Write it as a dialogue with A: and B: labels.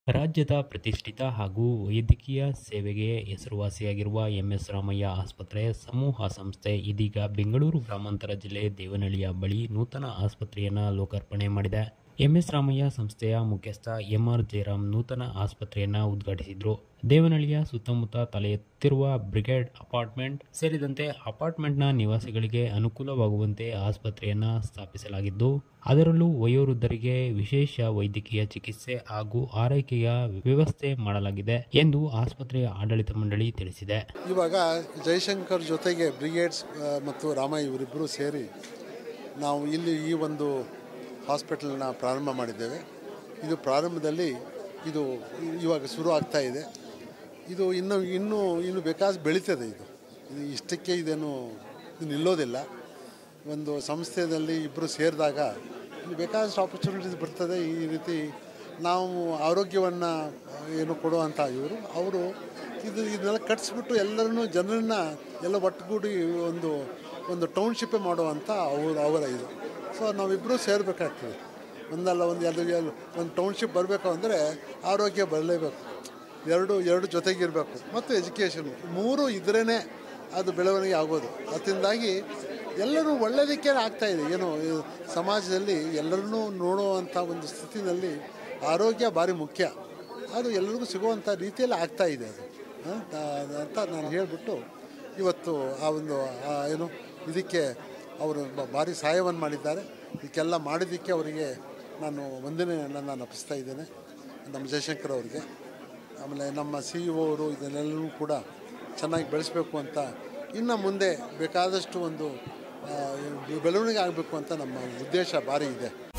A: ರಾಜ್ಯದ ಪ್ರತಿಷ್ಠಿತ ಹಾಗೂ ವೈದ್ಯಕೀಯ ಸೇವೆಗೆ ಹೆಸರುವಾಸಿಯಾಗಿರುವ ಎಂಎಸ್ ರಾಮಯ್ಯ ಆಸ್ಪತ್ರೆ ಸಮೂಹ ಸಂಸ್ಥೆ ಇದೀಗ ಬೆಂಗಳೂರು ಗ್ರಾಮಾಂತರ ಜಿಲ್ಲೆ ದೇವನಹಳ್ಳಿಯ ಬಳಿ ನೂತನ ಆಸ್ಪತ್ರೆಯನ್ನು ಲೋಕಾರ್ಪಣೆ ಮಾಡಿದೆ ಎಂಎಸ್ ರಾಮಯ್ಯ ಸಂಸ್ಥೆಯ ಮುಖ್ಯಸ್ಥ ಎಂಆರ್ ಜಯರಾಮ್ ನೂತನ ಆಸ್ಪತ್ರೆಯನ್ನು ಉದ್ಘಾಟಿಸಿದರು ದೇವನಹಳ್ಳಿಯ ಸುತ್ತಮುತ್ತ ತಲೆ ಎತ್ತಿರುವ ಬ್ರಿಗೇಡ್ ಅಪಾರ್ಟ್ಮೆಂಟ್ ಸೇರಿದಂತೆ ಅಪಾರ್ಟ್ಮೆಂಟ್ನ ನಿವಾಸಿಗಳಿಗೆ ಅನುಕೂಲವಾಗುವಂತೆ ಆಸ್ಪತ್ರೆಯನ್ನು ಸ್ಥಾಪಿಸಲಾಗಿದ್ದು ಅದರಲ್ಲೂ ವಯೋವೃದ್ಧರಿಗೆ ವಿಶೇಷ ವೈದ್ಯಕೀಯ ಚಿಕಿತ್ಸೆ ಹಾಗೂ ಆರೈಕೆಯ ವ್ಯವಸ್ಥೆ ಮಾಡಲಾಗಿದೆ ಎಂದು ಆಸ್ಪತ್ರೆಯ ಆಡಳಿತ ಮಂಡಳಿ ತಿಳಿಸಿದೆ
B: ಇವಾಗ ಜಯಶಂಕರ್ ಜೊತೆಗೆ ಬ್ರಿಗೇಡ್ಸ್ ಆ, ಮತ್ತು ರಾಮಯ್ಯ ಇವರಿಬ್ಬರು ಸೇರಿ ನಾವು ಇಲ್ಲಿ ಈ ಒಂದು ಹಾಸ್ಪಿಟಲ್ನ ಪ್ರಾರಂಭ ಮಾಡಿದ್ದೇವೆ ಇದು ಪ್ರಾರಂಭದಲ್ಲಿ ಇದು ಇವಾಗ ಶುರು ಆಗ್ತಾ ಇದೆ ಇದು ಇನ್ನು ಇನ್ನೂ ಇನ್ನು ಬೇಕಾದ ಬೆಳೀತದೆ ಇದು ಇದು ಇಷ್ಟಕ್ಕೆ ಇದೇನು ಇದು ನಿಲ್ಲೋದಿಲ್ಲ ಒಂದು ಸಂಸ್ಥೆಯಲ್ಲಿ ಇಬ್ಬರು ಸೇರಿದಾಗ ಇಲ್ಲಿ ಬೇಕಾದಷ್ಟು ಆಪರ್ಚುನಿಟೀಸ್ ಬರ್ತದೆ ಈ ರೀತಿ ನಾವು ಆರೋಗ್ಯವನ್ನು ಏನು ಕೊಡುವಂಥ ಇವರು ಅವರು ಇದು ಇದನ್ನೆಲ್ಲ ಕಟ್ಸ್ಬಿಟ್ಟು ಎಲ್ಲರನ್ನೂ ಜನರನ್ನ ಎಲ್ಲ ಒಟ್ಟುಗೂಡಿ ಒಂದು ಒಂದು ಟೌನ್ಶಿಪ್ಪೇ ಮಾಡುವಂಥ ಅವರು ಅವರ ಇದು ಸೊ ನಾವಿಬ್ಬರೂ ಸೇರಬೇಕಾಗ್ತದೆ ಒಂದಲ್ಲ ಒಂದು ಎರಡು ಎರಡು- ಒಂದು ಟೌನ್ಶಿಪ್ ಬರಬೇಕು ಅಂದರೆ ಆರೋಗ್ಯ ಬರಲೇಬೇಕು ಎರಡು ಎರಡು ಜೊತೆಗಿರಬೇಕು ಮತ್ತು ಎಜುಕೇಷನು ಮೂರು ಇದ್ರೇ ಅದು ಬೆಳವಣಿಗೆ ಆಗೋದು ಅದರಿಂದಾಗಿ ಎಲ್ಲರೂ ಒಳ್ಳೆಯದಕ್ಕೆ ಆಗ್ತಾ ಇದೆ ಏನು ಈ ಸಮಾಜದಲ್ಲಿ ಎಲ್ಲರನ್ನೂ ನೋಡುವಂಥ ಒಂದು ಸ್ಥಿತಿನಲ್ಲಿ ಆರೋಗ್ಯ ಭಾರಿ ಮುಖ್ಯ ಅದು ಎಲ್ಲರಿಗೂ ಸಿಗುವಂಥ ರೀತಿಯಲ್ಲಿ ಆಗ್ತಾ ಇದೆ ಅದು ಆ, ಆ- ಅಂತ ನಾನು ಹೇಳಿಬಿಟ್ಟು ಇವತ್ತು ಆ ಒಂದು ಆ ಏನು ಇದಕ್ಕೆ ಅವರು ಬ- ಭಾರಿ ಸಹಾಯವನ್ನು ಮಾಡಿದ್ದಾರೆ ಇದಕ್ಕೆಲ್ಲ ಮಾಡಿದ್ದಕ್ಕೆ ಅವರಿಗೆ ನಾನು ವಂದನೆಯನ್ನು ನಾನು ಅರ್ಪಿಸ್ತಾ ಇದ್ದೇನೆ ನಮ್ಮ ಜಯಶಂಕರ್ ಅವರಿಗೆ ಆಮೇಲೆ ನಮ್ಮ ಸಿ ಇ ಅವರು ಇದನ್ನೆಲ್ಲವೂ ಕೂಡ ಚೆನ್ನಾಗಿ ಬೆಳೆಸಬೇಕು ಅಂತ ಇನ್ನು ಮುಂದೆ ಬೇಕಾದಷ್ಟು ಒಂದು ಆ, ಬೆಳವಣಿಗೆ ಆಗಬೇಕು ಅಂತ ನಮ್ಮ ಉದ್ದೇಶ ಭಾರಿ ಇದೆ